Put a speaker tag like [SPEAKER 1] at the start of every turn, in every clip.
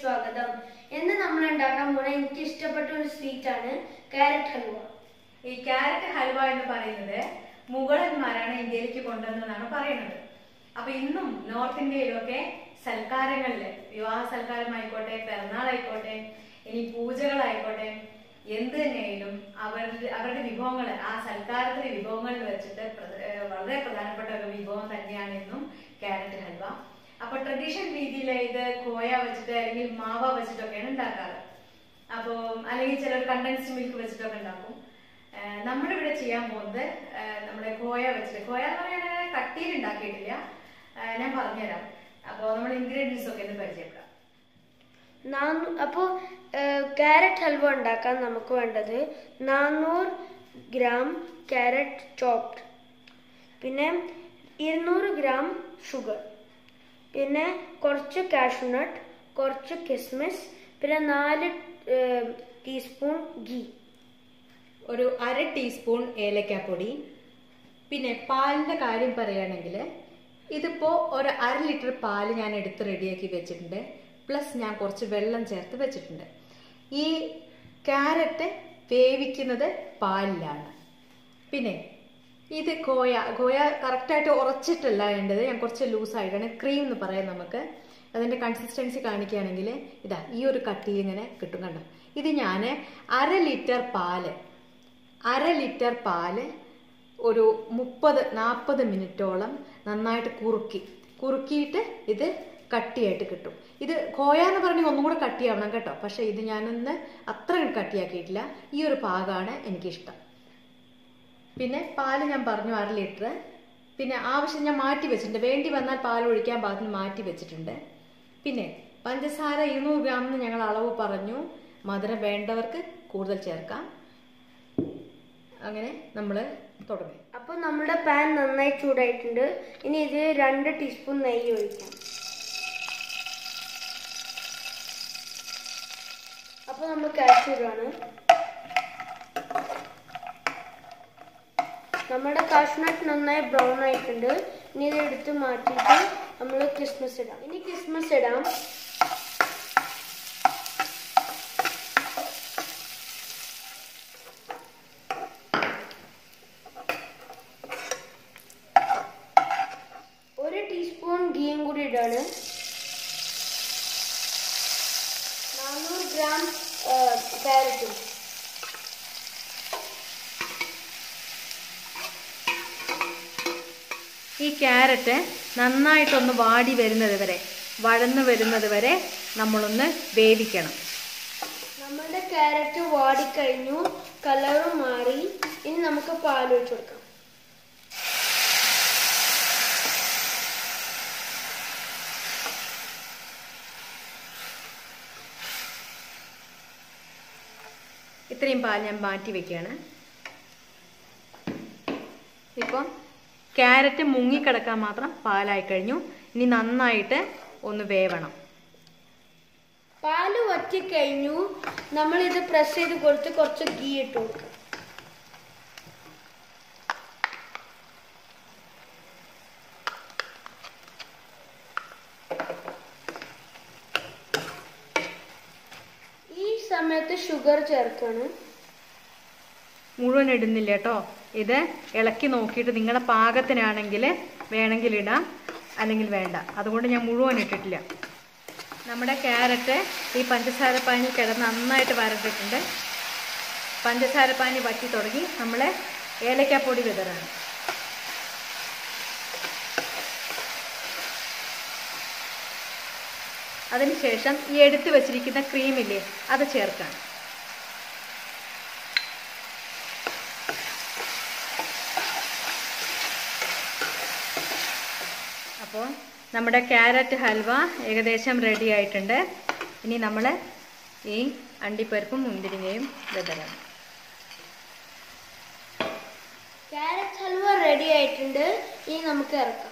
[SPEAKER 1] സ്വാഗതം ഇന്ന് നമ്മൾ ഉണ്ടാക്കാൻ പോണ എനിക്ക് ഇഷ്ടപ്പെട്ട ഒരു സ്വീറ്റ് ആണ് കാരറ്റ് ഹൽവ
[SPEAKER 2] ഈ ക്യാരറ്റ് ഹൽവ എന്ന് പറയുന്നത് മുഗളന്മാരാണ് ഇന്ത്യയിലേക്ക് കൊണ്ടുവന്നതെന്നാണ് പറയുന്നത് അപ്പൊ ഇന്നും നോർത്ത് ഇന്ത്യയിലൊക്കെ സൽക്കാരങ്ങളില് വിവാഹ സൽക്കാരമായിക്കോട്ടെ പിറന്നാളായിക്കോട്ടെ ഇനി പൂജകളായിക്കോട്ടെ എന്ത് തന്നെയായാലും അവരുടെ അവരുടെ വിഭവങ്ങൾ ആ സൽക്കാരത്തിലെ വിഭവങ്ങളിൽ വെച്ചിട്ട് പ്ര- ഏഹ് വളരെ പ്രധാനപ്പെട്ട ഒരു വിഭവം തന്നെയാണ് ഇന്നും ക്യാരറ്റ് ഹൽവ അപ്പൊ ട്രഡീഷണൽ രീതിയിൽ ഇത് കോയ വെച്ചിട്ട് അല്ലെങ്കിൽ മാവ വെച്ചിട്ടൊക്കെയാണ് ഉണ്ടാക്കാറ് അപ്പോൾ അല്ലെങ്കിൽ ചിലർ കണ്ടൻസ്ഡ് മിൽക്ക് വെച്ചിട്ടൊക്കെ ഉണ്ടാക്കും ഏഹ് നമ്മളിവിടെ ചെയ്യാൻ പോകുന്നത് ഏഹ് നമ്മുടെ കോയ വെച്ചിട്ട് കോയ എന്ന് പറയുന്നത് കട്ടിയിൽ ഉണ്ടാക്കിയിട്ടില്ല ഏഹ് ഞാൻ പറഞ്ഞുതരാം അപ്പോൾ നമ്മൾ ഇൻഗ്രീഡിയൻസ് ഒക്കെ ഒന്ന് പരിചയപ്പെടാം
[SPEAKER 1] നാനൂ അപ്പോൾ കാരറ്റ് ഹൽവ ഉണ്ടാക്കാൻ നമുക്ക് വേണ്ടത് നാനൂറ് ഗ്രാം കാരറ്റ് ചോപ്ഡ് പിന്നെ ഇരുന്നൂറ് ഗ്രാം ഷുഗർ പിന്നെ കുറച്ച് കാഷ്യൂനട്ട് കുറച്ച് കിസ്മിസ് പിന്നെ നാല് ടീസ്പൂൺ ഗീ
[SPEAKER 2] ഒരു അര ടീസ്പൂൺ ഏലക്കാപ്പൊടി പിന്നെ പാലിന്റെ കാര്യം പറയുകയാണെങ്കിൽ ഇതിപ്പോ ഒരു അര ലിറ്റർ പാല് ഞാൻ എടുത്ത് റെഡിയാക്കി വെച്ചിട്ടുണ്ട് പ്ലസ് ഞാൻ കുറച്ച് വെള്ളം ചേർത്ത് വെച്ചിട്ടുണ്ട് ഈ ക്യാരറ്റ് വേവിക്കുന്നത് പാലിലാണ് പിന്നെ ഇത് കോയ കോയ കറക്റ്റായിട്ട് ഉറച്ചിട്ടല്ല വേണ്ടത് ഞാൻ കുറച്ച് ലൂസായിട്ടാണ് ക്രീം എന്ന് പറയാം നമുക്ക് അതിന്റെ കൺസിസ്റ്റൻസി കാണിക്കുകയാണെങ്കിൽ ഇതാ ഈ ഒരു കട്ടിയിൽ ഇങ്ങനെ കിട്ടും കണ്ടോ ഇത് ഞാൻ അര ലിറ്റർ പാല് അര ലിറ്റർ പാല് ഒരു മുപ്പത് നാൽപ്പത് മിനിറ്റോളം നന്നായിട്ട് കുറുക്കി കുറുക്കിയിട്ട് ഇത് കട്ടിയായിട്ട് കിട്ടും ഇത് കോയ എന്ന് പറഞ്ഞാൽ ഒന്നും കൂടെ കട്ടിയാവണം കേട്ടോ പക്ഷെ ഇത് ഞാനൊന്ന് അത്ര കട്ടിയാക്കിയിട്ടില്ല ഈ ഒരു പാകമാണ് എനിക്കിഷ്ടം പിന്നെ പാല് ഞാൻ പറഞ്ഞു അര ലിറ്റർ പിന്നെ ആവശ്യം ഞാൻ മാറ്റി വെച്ചിട്ടുണ്ട് വേണ്ടി വന്നാൽ പാൽ ഒഴിക്കാൻ പാകത്തിന് മാറ്റി വെച്ചിട്ടുണ്ട് പിന്നെ പഞ്ചസാര ഇരുന്നൂറ് ഗ്രാം എന്ന് ഞങ്ങൾ അളവ് പറഞ്ഞു മധുരം വേണ്ടവർക്ക് കൂടുതൽ ചേർക്കാം അങ്ങനെ നമ്മൾ തുടങ്ങി
[SPEAKER 1] അപ്പോൾ നമ്മുടെ പാൻ നന്നായി ചൂടായിട്ടുണ്ട് ഇനി ഇത് രണ്ട് ടീസ്പൂൺ നെയ്യ് ഒഴിക്കാം അപ്പോൾ നമ്മൾ കാശ് ഇടുകയാണ് നമ്മുടെ കാഷ്നട്ട് നന്നായി ബ്രൗൺ ആയിട്ടുണ്ട് ഇനി ഇത് എടുത്ത് മാറ്റിയിട്ട് നമ്മൾ ക്രിസ്മസ് ഇടാം ഇനി ക്രിസ്മസ് ഇടാം ഒരു ടീസ്പൂൺ ഗീയും കൂടി ഇടാണ് നാനൂറ് ഗ്രാം ക്യാരറ്റും
[SPEAKER 2] ഈ ക്യാരറ്റ് നന്നായിട്ടൊന്ന് വാടി വരുന്നത് വരെ വഴന്ന് വരുന്നത് വരെ നമ്മളൊന്ന് വേവിക്കണം
[SPEAKER 1] നമ്മളുടെ ക്യാരറ്റ് വാടിക്കഴിഞ്ഞു കളറും മാറി ഇനി നമുക്ക് പാൽ ഒഴിച്ചു കൊടുക്കാം
[SPEAKER 2] ഇത്രയും പാൽ ഞാൻ മാറ്റി വെക്കുകയാണ് ഇപ്പം ക്യാരറ്റ് മുങ്ങിക്കിടക്കാൻ മാത്രം പാലായി കഴിഞ്ഞു ഇനി നന്നായിട്ട് ഒന്ന് വേവണം
[SPEAKER 1] പാല് വറ്റിക്കഴിഞ്ഞു നമ്മൾ ഇത് പ്രസ് ചെയ്ത് കൊടുത്ത് കുറച്ച് ഗീ ഇട്ട് കൊടുക്കാം ഈ സമയത്ത് ഷുഗർ ചേർക്കാണ്
[SPEAKER 2] മുഴുവൻ ഇടുന്നില്ല കേട്ടോ ഇത് ഇളക്കി നോക്കിയിട്ട് നിങ്ങളുടെ പാകത്തിനാണെങ്കിൽ വേണമെങ്കിൽ ഇടാം അല്ലെങ്കിൽ വേണ്ട അതുകൊണ്ട് ഞാൻ മുഴുവൻ ഇട്ടിട്ടില്ല നമ്മുടെ ക്യാരറ്റ് ഈ പഞ്ചസാര പാനി കിടന്ന് നന്നായിട്ട് വരണ്ടിട്ടുണ്ട് പഞ്ചസാര പാനി വറ്റി തുടങ്ങി നമ്മൾ ഏലക്കാപ്പൊടി വിതറാണ് അതിനുശേഷം ഈ എടുത്തു വെച്ചിരിക്കുന്ന ക്രീമില്ലേ അത് ചേർക്കാം അപ്പോൾ നമ്മുടെ ക്യാരറ്റ് ഹൽവ ഏകദേശം റെഡി ആയിട്ടുണ്ട് ഇനി നമ്മൾ ഈ അണ്ടിപ്പരിപ്പും മുന്തിരിങ്ങയും വിതരണം
[SPEAKER 1] ക്യാരറ്റ് ഹൽവ റെഡി ആയിട്ടുണ്ട് ഇനി നമുക്ക് ഇറക്കാം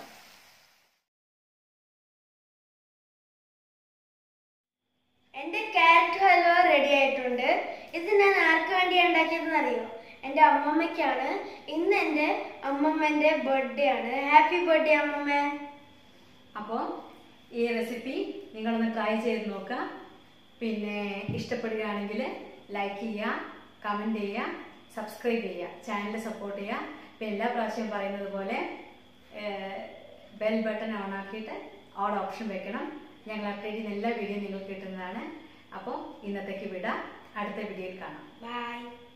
[SPEAKER 1] എന്റെ ക്യാരറ്റ് ഹൽവ റെഡി ആയിട്ടുണ്ട് ഇത് ഞാൻ ആർക്ക് വേണ്ടി ഉണ്ടാക്കിയതെന്ന് അറിയോ എന്റെ അമ്മമ്മയ്ക്കാണ് ഇന്ന് എന്റെ അമ്മമ്മന്റെ ബർത്ത്ഡേ ആണ് ഹാപ്പി ബർത്ത്ഡേ അമ്മമ്മ
[SPEAKER 2] അപ്പോൾ ഈ റെസിപ്പി നിങ്ങളൊന്ന് ട്രൈ ചെയ്ത് നോക്കുക പിന്നെ ഇഷ്ടപ്പെടുകയാണെങ്കിൽ ലൈക്ക് ചെയ്യുക കമൻറ്റ് ചെയ്യുക സബ്സ്ക്രൈബ് ചെയ്യുക ചാനൽ സപ്പോർട്ട് ചെയ്യുക പിന്നെ എല്ലാ പ്രാവശ്യവും പറയുന്നത് പോലെ ബെൽ ബട്ടൺ ഓൺ ആക്കിയിട്ട് ഓൾ ഓപ്ഷൻ വെക്കണം ഞങ്ങൾ അപ്ഡേറ്റ് ചെയ്യുന്ന എല്ലാ വീഡിയോ നിങ്ങൾക്ക് കിട്ടുന്നതാണ് അപ്പോൾ ഇന്നത്തേക്ക് വിടാം അടുത്ത വീഡിയോയിൽ കാണാം
[SPEAKER 1] ബൈ